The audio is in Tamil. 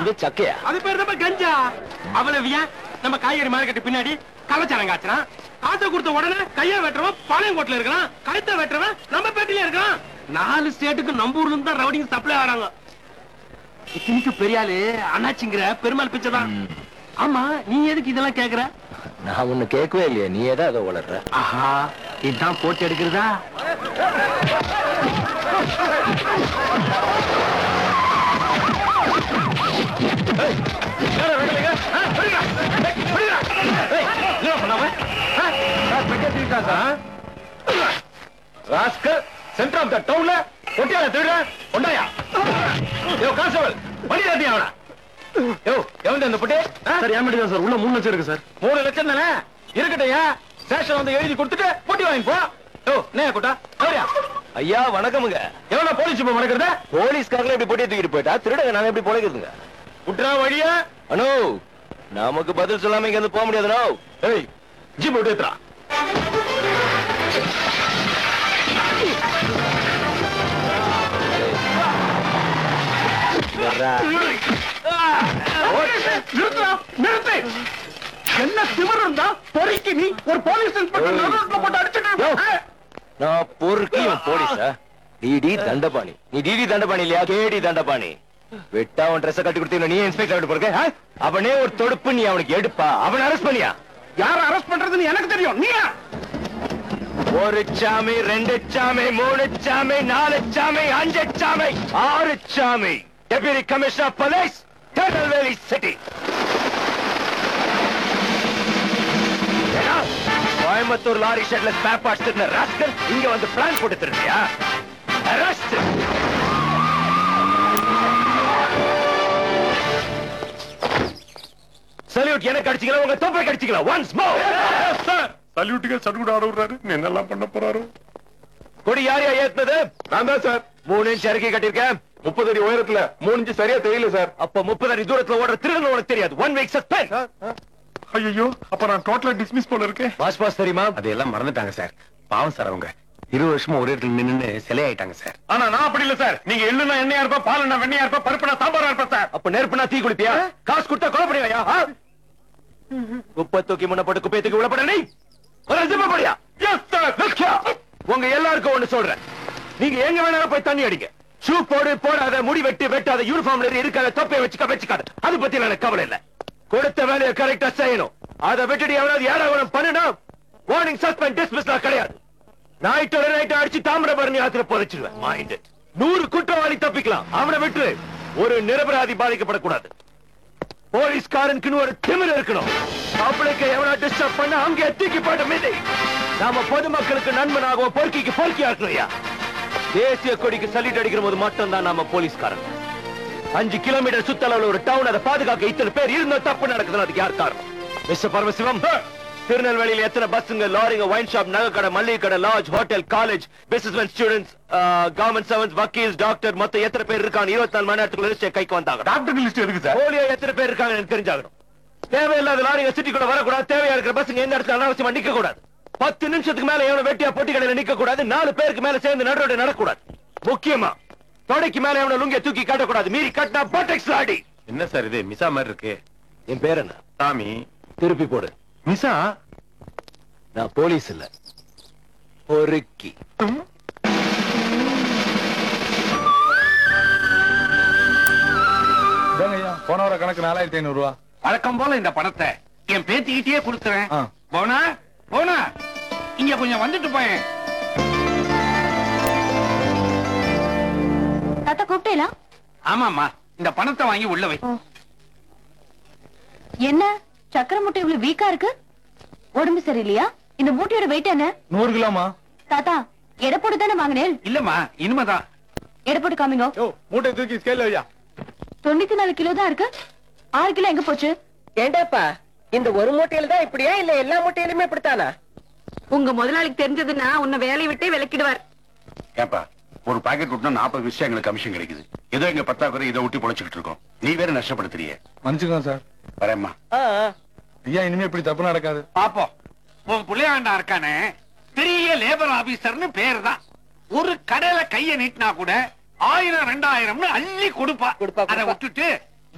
வந்து சக்கையா அது பேர் தான் கஞ்சா அவ்வளவு ஏன் நம்ம காய்கறி மார்க்கெட் பின்னாடி கள்ளச்சாரம் காய்ச்சறான் காசை கொடுத்த உடனே கைய வெட்டுறவன் பாளையங்கோட்டில் இருக்கான் கழுத்தை வெட்டுறவன் நம்ம பேட்டில இருக்கான் நாலு ஸ்டேட்டுக்கு நம்ம ஊர்ல இருந்து தான் ரவுடிங் சப்ளை ஆறாங்க இத்தனைக்கு பெரிய ஆளு அண்ணாச்சிங்கிற பெருமாள் பிச்சை தான் ஆமா நீ எதுக்கு இதெல்லாம் கேக்குற நான் ஒண்ணு கேட்கவே இல்லையே நீ ஏதா அதை வளர்ற ஆஹா இதுதான் போட்டு எடுக்கிறதா ராஸ்கல் சென்டர் ஆஃப் த டவுன்ல ஒட்டியால திருட ஒண்டாயா யோ கான்ஸ்டபிள் வண்டி தாட்டி அவனா யோ எவன் அந்த புட்டி சார் ஏமாட்டி தான் சார் உள்ள மூணு லட்சம் இருக்கு சார் மூணு லட்சம் தானே இருக்கட்டையா ஸ்டேஷன் வந்து எழுதி கொடுத்துட்டு பொட்டி வாங்கி போ யோ நே குட்டா சரியா ஐயா வணக்கமுங்க எவனா போலீஸ் இப்ப வணக்கறத போலீஸ்காரங்களே இப்படி பொட்டியை தூக்கிட்டு போயிட்டா திருடங்க நாங்க எப்படி பொழைக்கிறதுங்க குட்ரா வழியா அனோ நமக்கு பதில் சொல்லாம இங்க இருந்து போக முடியாதுனோ ஏய் ஜிப் விட்டு ஏத்துறா நிறுத்துடா நிறுத்து என்ன திமிர் இருந்தா பொறிக்கு நீ ஒரு போலீஸ் இன்ஸ்பெக்டர் நடுரோட்ல போட்டு அடிச்சிட்டு நான் பொறுக்கியும் போலீஸா டிடி தண்டபாணி நீ டிடி தண்டபாணி இல்லையா கேடி தண்டபாணி வெட்டா அவன் ட்ரெஸ் கட்டி கொடுத்தீங்க நீ இன்ஸ்பெக்டர் விட்டு போறக்க அவனே ஒரு தொடுப்பு நீ அவனுக்கு எடுப்பா அவன் அரெஸ்ட் பண்ணியா யார அரெஸ்ட் பண்றதுன்னு எனக்கு தெரியும் நீயா ஒரு சாமி ரெண்டு சாமி மூணு சாமி நாலு சாமி அஞ்சு சாமி ஆறு சாமி deputy commissioner police Tirunelveli city Coimbatore lorry ஷெட்ல ஸ்பேர் பார்ட்ஸ் திருந்த ராஸ்கல் இங்க வந்து பிளான் போட்டு திருந்தியா அரெஸ்ட் சல்யூட் எனக்கு அடிச்சுக்கலாம் உங்க தொப்பை கடிச்சுக்கலாம் ஒன்ஸ் மோர் சார் சல்யூட்டுக்கு சடுகுடு ஆட விடுறாரு என்னெல்லாம் பண்ண போறாரோ கொடி யார் யார் ஏத்துனது நான் தான் சார் மூணு இன்ச் இறக்கி கட்டிருக்கேன் முப்பது அடி உயரத்துல மூணு இன்ச்சு சரியா தெரியல சார் அப்ப முப்பது அடி தூரத்துல ஓடுற திருடன் உனக்கு தெரியாது ஒன் வீக் சஸ்பெண்ட் ஐயோ அப்ப நான் டோட்டலா டிஸ்மிஸ் போல இருக்கேன் பாஸ் பாஸ் தெரியுமா அதையெல்லாம் மறந்துட்டாங்க சார் பாவம் சார் அவங்க இருபது வருஷமா ஒரே இடத்துல நின்னு சிலையாயிட்டாங்க சார் ஆனா நான் அப்படி இல்ல சார் நீங்க எள்ளுனா எண்ணெயா இருப்பா பாலுனா வெண்ணையா இருப்பா பருப்புனா சாம்பாரா இருப்பா சார் அப்ப நெருப்புனா தீ குளிப்பியா காசு கொடுத்தா கொலை பண்ணுவியா குப்பை தூக்கி முன்ன போட்டு குப்பையை தூக்கி உள்ள போட நீ ஒரு ஜிம்ம போடியா எஸ் சார் உங்க எல்லாருக்கும் ஒண்ணு சொல்றேன் நீங்க எங்க வேணாலும் போய் தண்ணி அடிங்க ஷூ போடு போடாத முடி வெட்டி வெட்டாத யூனிஃபார்ம்ல இருக்காத தொப்பையை வச்சுக்க வச்சுக்காத அது பத்தி எனக்கு கவலை இல்ல கொடுத்த வேலையை கரெக்டா செய்யணும் அதை விட்டுட்டு எவனாவது யாராவது பண்ணுனா வார்னிங் சஸ்பெண்ட் டிஸ்மிஸ்லாம் கிடையாது நைட்டோட நைட் அடிச்சு தாமிரபரணி ஆத்துல புதைச்சிடுவேன் மைண்ட் நூறு குற்றவாளி தப்பிக்கலாம் அவனை விட்டு ஒரு நிரபராதி பாதிக்கப்படக்கூடாது போலீஸ்காரனுக்குன்னு ஒரு திமிர் இருக்கணும் பப்ளிக்க எவனா டிஸ்டர்ப் பண்ண அங்கே தூக்கி போட்ட மீதி நாம பொதுமக்களுக்கு நண்பனாகவும் பொறுக்கிக்கு பொறுக்கியா இருக்கணும்யா தேசிய கொடிக்கு சல்யூட் அடிக்கிற போது மட்டும் தான் நாம போலீஸ்காரன் அஞ்சு கிலோமீட்டர் சுத்தளவுல ஒரு டவுன் அதை பாதுகாக்க இத்தனை பேர் இருந்த தப்பு நடக்குதுன்னு அதுக்கு யார் காரணம் மிஸ்டர் பரமசிவம் திருநெல்வேலியில எத்தனை பஸ்ஸுங்க லாரிங்க ஒயின் ஷாப் நகை கடை மளிகை கடை lodge hotel college business students government servants வக்கீல்ஸ் டாக்டர் மொத்தம் எத்தனை பேர் இருக்காங்க இருபத்தி நாலு மணி நேரத்துக்குள்ள list கைக்கு வந்தாங்க டாக்டர் லிஸ்ட் இருக்கு சார் போலியோ எத்தனை பேர் இருக்காங்க எனக்கு தெரிஞ்சாகணும் தேவையில்லாத லாரிங்க சிட்டிக்குள்ள வரக்கூடாது தேவையா இருக்கிற பஸ்ஸுங்க எந்த இடத்துல அனாவசியமா நிக்க கூடாது பத்து நிமிஷத்துக்கு மேல எவன வெட்டியா பொட்டி கடையில நிக்க கூடாது நாலு பேருக்கு மேல சேர்ந்து நடுரோட நடக்கூடாது முக்கியமா தொடைக்கு மேல எவன லுங்கிய தூக்கி காட்டக்கூடாது மீறி கட்டினா போட்டெக்ஸ் லாடி என்ன சார் இது மிசா மாதிரி இருக்கு என் பேர் என்ன சாமி திருப்பி போடு மிசா நான் போலீஸ் இல்ல பொறுக்கி போன வர கணக்கு நாலாயிரத்தி ஐநூறு ரூபா வழக்கம் போல இந்த பணத்தை என் பேத்திக்கிட்டே கொடுத்துறேன் ஆ. போனா போனா இங்க கொஞ்சம் வந்துட்டு போயேன் தாத்தா கூப்பிட்டேலா ஆமாமா இந்த பணத்தை வாங்கி உள்ள வை என்ன சக்கர மூட்டை இவ்வளவு வீக்கா இருக்கு உடம்பு சரியில்லையா இந்த மூட்டையோட வெயிட் என்ன நூறு கிலோமா தாத்தா எடை போட்டு தானே வாங்கினேன் இல்லம்மா இனிமேதான் எடை போட்டு காமிங்க யோ மூட்டை தூக்கி ஸ்கேல் வையா தொண்ணூத்தி நாலு கிலோ தான் இருக்கு ஆறு கிலோ எங்க போச்சு ஏண்டாப்பா இந்த ஒரு மூட்டையில தான் இப்படியா இல்ல எல்லா மூட்டையிலுமே இப்படித்தானா உங்க முதலாளிக்கு தெரிஞ்சதுன்னா உன்னை வேலையை விட்டே விலக்கிடுவார் ஏப்பா ஒரு பாக்கெட் விட்டா நாற்பது விஷயம் எங்களுக்கு கமிஷன் கிடைக்குது ஏதோ எங்க பத்தாக்குறை இதை ஒட்டி பொழைச்சிக்கிட்டு இருக்கோம் நீ வேற நஷ்டப்படுத்துறிய மன்னிச்சுக்கோங்க சார் வரேம்மா ஐயா இனிமே இப்படி தப்பு நடக்காது பாப்போம் உன் புள்ளையாண்டா இருக்கானே பெரிய லேபர் ஆபீசர்னு பேரு தான் ஒரு கடையில கைய நீட்டினா கூட ஆயிரம் ரெண்டாயிரம்னு அள்ளி கொடுப்பா கொடுப்பா, அதை கொடுப்பா. விட்டுட்டு